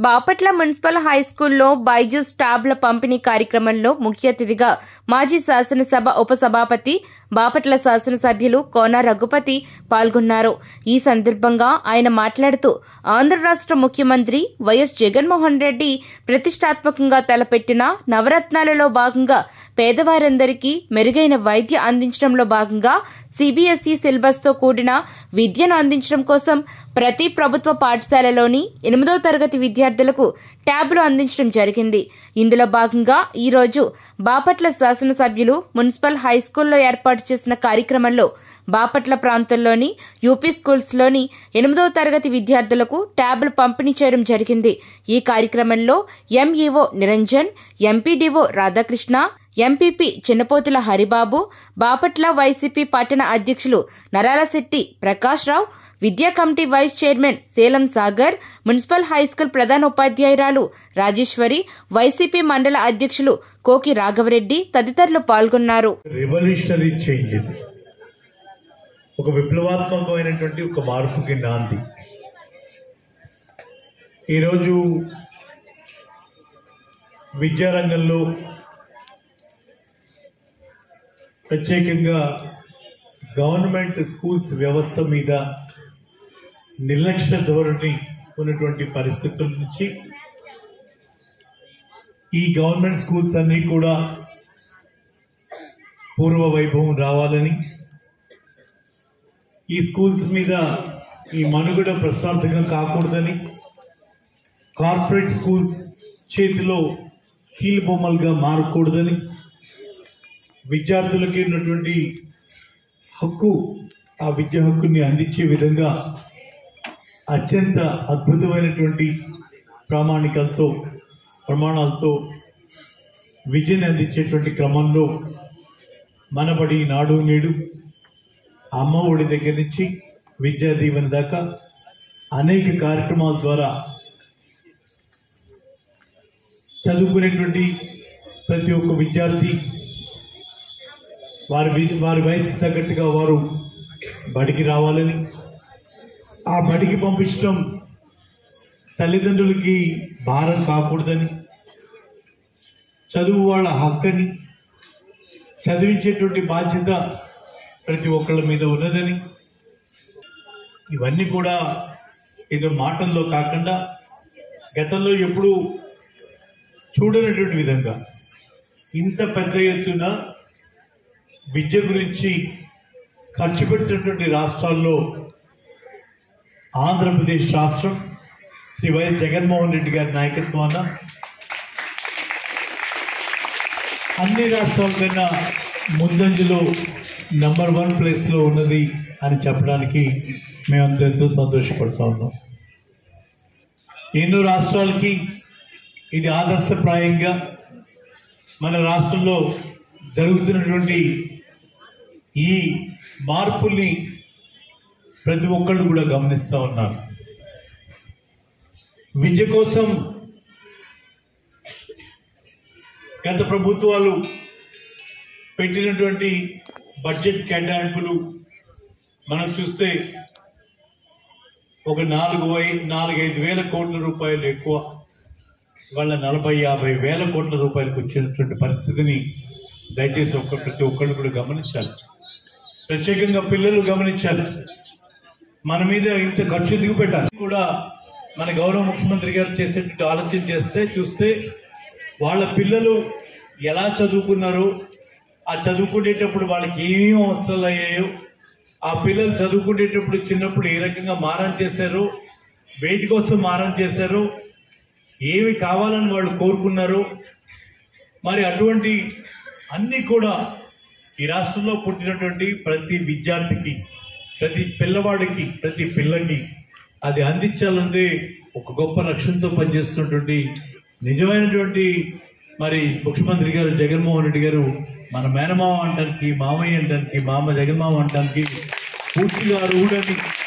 Bapatla municipal high స్కూల్లో బైజూస్ ట్యాబ్ల పంపిణీ కార్యక్రమంలో ముఖ్య అతిథిగా మాజీ శాసనసభ ఉపసభాపతి బాపట్ల శాసనసభ్యులు కోన రఘుపతి పాల్గొన్నారు ఈ సందర్భంగా ఆయన మాట్లాడుతూ ఆంధ్ర రాష్ట్ర ముఖ్యమంత్రి వైఎస్ జగన్మోహన్ రెడ్డి ప్రతిష్టాత్మకంగా తలపెట్టిన నవరత్నాలలో భాగంగా పేదవారందరికీ మెరుగైన వైద్య అందించడంలో భాగంగా సిబిఎస్ఈ సిలబస్తో కూడిన విద్యను అందించడం కోసం ప్రతి ప్రభుత్వ పాఠశాలలోని ఎనిమిదో తరగతి విద్యార్థులకు ట్యాబ్లు అందించడం జరిగింది ఇందులో భాగంగా ఈరోజు బాపట్ల శాసనసభ్యులు మున్సిపల్ హై స్కూల్లో ఏర్పాటు చేసిన కార్యక్రమంలో బాపట్ల ప్రాంతంలోని యూపీ స్కూల్స్లోని ఎనిమిదో తరగతి విద్యార్థులకు ట్యాబ్లు పంపిణీ చేయడం జరిగింది ఈ కార్యక్రమంలో MEO Niranjan MPDO Radhakrishna MPP Chinnapotula Haribabu Bapatla YCP పట్టణ అధ్యక్షులు నరాలశెట్టి ప్రకాష్ రావు విద్యా committee vice chairman Salem Sagar municipal high school ప్రధాన ఉపాధ్యాయురాలు రాజేశ్వరి వైసీపీ మండల అధ్యక్షులు కోకి రాఘవరెడ్డి తదితరులు పాల్గొన్నారు రెవల్యూషనరీ చేంజ్ ఇది ఒక విప్లవాత్మకమైనటువంటి ఒక మార్పుకి నాంది ఈరోజు విద్యారంగంలో ప్రత్యేకంగా గవర్నమెంట్ స్కూల్స్ వ్యవస్థ మీద నిర్లక్ష్య ధోరణి ఉన్నటువంటి పరిస్థితుల నుంచి ఈ గవర్నమెంట్ స్కూల్స్ అన్నీ కూడా పూర్వ వైభవం రావాలని ఈ స్కూల్స్ మీద ఈ మనుగడ ప్రశాంతంగా కాకూడదని కార్పొరేట్ స్కూల్స్ చేతిలో కీలు బొమ్మలుగా మారకూడదని విద్యార్థులకి ఉన్నటువంటి హక్కు ఆ విద్య హక్కుని అందించే విధంగా అత్యంత అద్భుతమైనటువంటి ప్రామాణికలతో ప్రమాణాలతో విద్యను అందించేటువంటి క్రమంలో మనబడి నాడు నేడు అమ్మ ఒడి దగ్గర నుంచి విద్యా దీవెన దాకా అనేక కార్యక్రమాల ద్వారా చదువుకునేటువంటి ప్రతి ఒక్క విద్యార్థి వారి వి- వారి వయసుకి తగ్గట్టుగా వారు బడికి రావాలని ఆ బడికి పంపించడం తల్లిదండ్రులకి భారం కాకూడదని చదువు వాళ్ళ హక్కని చదివించేటువంటి బాధ్యత ప్రతి ఒక్కళ్ళ మీద ఉన్నదని ఇవన్నీ కూడా ఏదో మాటల్లో కాకుండా గతంలో ఎప్పుడు చూడనటువంటి విధంగా ఇంత పెద్ద ఎత్తున విద్య గురించి ఖర్చు పెట్టినటువంటి రాష్ట్రాల్లో ఆంధ్రప్రదేశ్ రాష్ట్రం శ్రీ వైఎస్ జగన్మోహన్ రెడ్డి గారి నాయకత్వాన అన్ని రాష్ట్రాల కన్నా ముందంజలో నంబర్ వన్ ప్లేస్లో ఉన్నది అని చెప్పడానికి మేమంతా ఎంతో సంతోషపడుతూ ఉన్నాం ఎన్నో రాష్ట్రాలకి ఇది ఆదర్శప్రాయంగా మన రాష్ట్రంలో జరుగుతున్నటువంటి ఈ మార్పుల్ని ప్రతి ఒక్కళ్ళు కూడా గమనిస్తూ ఉన్నారు విద్య కోసం గత ప్రభుత్వాలు పెట్టినటువంటి బడ్జెట్ కేటాయింపులు మనం చూస్తే ఒక నాలుగు వై నాలుగైదు వేల కోట్ల రూపాయలు ఎక్కువ వాళ్ళ నలభై యాభై వేల కోట్ల రూపాయలకు వచ్చినటువంటి పరిస్థితిని దయచేసి ఒక్క ప్రతి ఒక్కళ్ళు కూడా గమనించాలి ప్రత్యేకంగా పిల్లలు గమనించాలి మన మీద ఇంత ఖర్చు దిగు పెట్టాలి కూడా మన గౌరవ ముఖ్యమంత్రి గారు చేసేటువంటి ఆలోచన చేస్తే చూస్తే వాళ్ళ పిల్లలు ఎలా చదువుకున్నారో ఆ చదువుకునేటప్పుడు వాళ్ళకి ఏమేమి అవసరాలు అయ్యాయో ఆ పిల్లలు చదువుకునేటప్పుడు చిన్నప్పుడు ఏ రకంగా మారం చేశారో వేటి కోసం మారం చేశారో ఏమి కావాలని వాళ్ళు కోరుకున్నారో మరి అటువంటి అన్నీ కూడా ఈ రాష్ట్రంలో పుట్టినటువంటి ప్రతి విద్యార్థికి ప్రతి పిల్లవాడికి ప్రతి పిల్లకి అది అందించాలంటే ఒక గొప్ప లక్ష్యంతో పనిచేస్తున్నటువంటి నిజమైనటువంటి మరి ముఖ్యమంత్రి గారు జగన్మోహన్ రెడ్డి గారు మన మేనమామ అంటానికి మామయ్య అంటానికి మామ జగన్మామ అంటానికి పూర్తిగా అర్హుడని